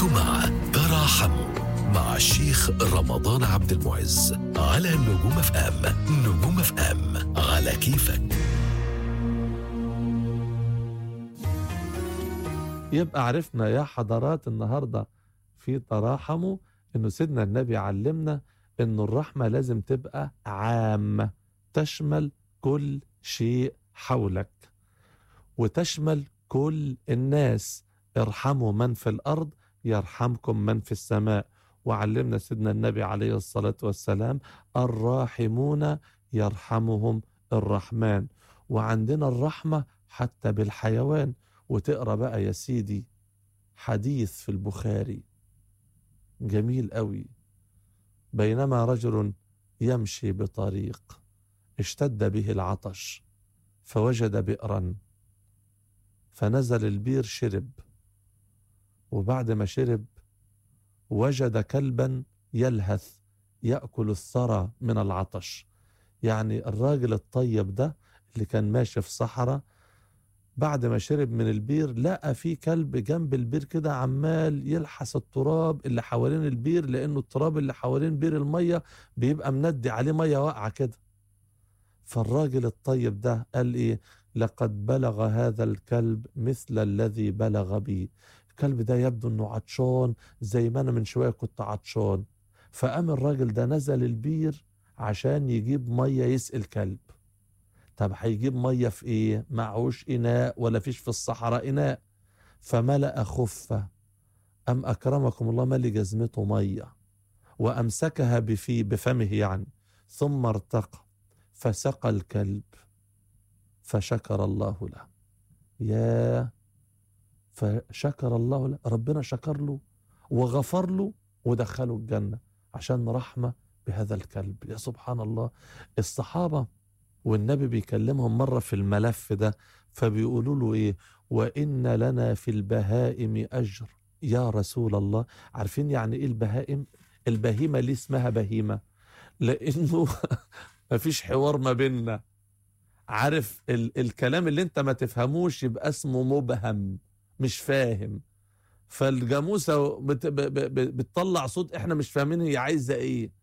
أنتم مع تراحموا مع الشيخ رمضان عبد المعز على نجوم اف ام نجوم اف ام على كيفك يبقى عرفنا يا حضرات النهارده في تراحموا انه سيدنا النبي علمنا انه الرحمه لازم تبقى عامه تشمل كل شيء حولك وتشمل كل الناس ارحموا من في الارض يرحمكم من في السماء وعلمنا سيدنا النبي عليه الصلاه والسلام الراحمون يرحمهم الرحمن وعندنا الرحمه حتى بالحيوان وتقرا بقى يا سيدي حديث في البخاري جميل قوي بينما رجل يمشي بطريق اشتد به العطش فوجد بئرا فنزل البير شرب وبعد ما شرب وجد كلبا يلهث ياكل الثرى من العطش يعني الراجل الطيب ده اللي كان ماشي في صحراء بعد ما شرب من البير لقى في كلب جنب البير كده عمال يلحس التراب اللي حوالين البير لانه التراب اللي حوالين بير الميه بيبقى مندي عليه ميه واقعه كده فالراجل الطيب ده قال ايه لقد بلغ هذا الكلب مثل الذي بلغ بي الكلب ده يبدو انه عطشان زي ما انا من شويه كنت عطشان فقام الراجل ده نزل البير عشان يجيب ميه يسقي الكلب طب هيجيب ميه في ايه معهوش اناء ولا فيش في الصحراء اناء فملأ خفة أم أكرمكم الله ملي جزمته مية وأمسكها بفي بفمه يعني ثم ارتقى فسقى الكلب فشكر الله له يا فشكر الله له ربنا شكر له وغفر له ودخله الجنة عشان رحمة بهذا الكلب يا سبحان الله الصحابة والنبي بيكلمهم مرة في الملف ده فبيقولوا له ايه وإن لنا في البهائم أجر يا رسول الله عارفين يعني ايه البهائم البهيمة ليه اسمها بهيمة لأنه مفيش حوار ما بيننا عارف ال الكلام اللي انت ما تفهموش يبقى اسمه مبهم مش فاهم فالجاموسة بت ب ب بتطلع صوت احنا مش فاهمين هي عايزة ايه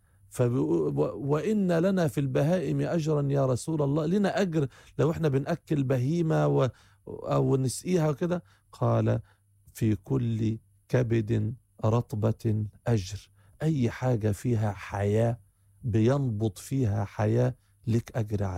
وإن لنا في البهائم أجرا يا رسول الله لنا أجر لو احنا بنأكل بهيمة و أو نسقيها كده قال في كل كبد رطبة أجر أي حاجة فيها حياة بينبض فيها حياة لك أجر عليها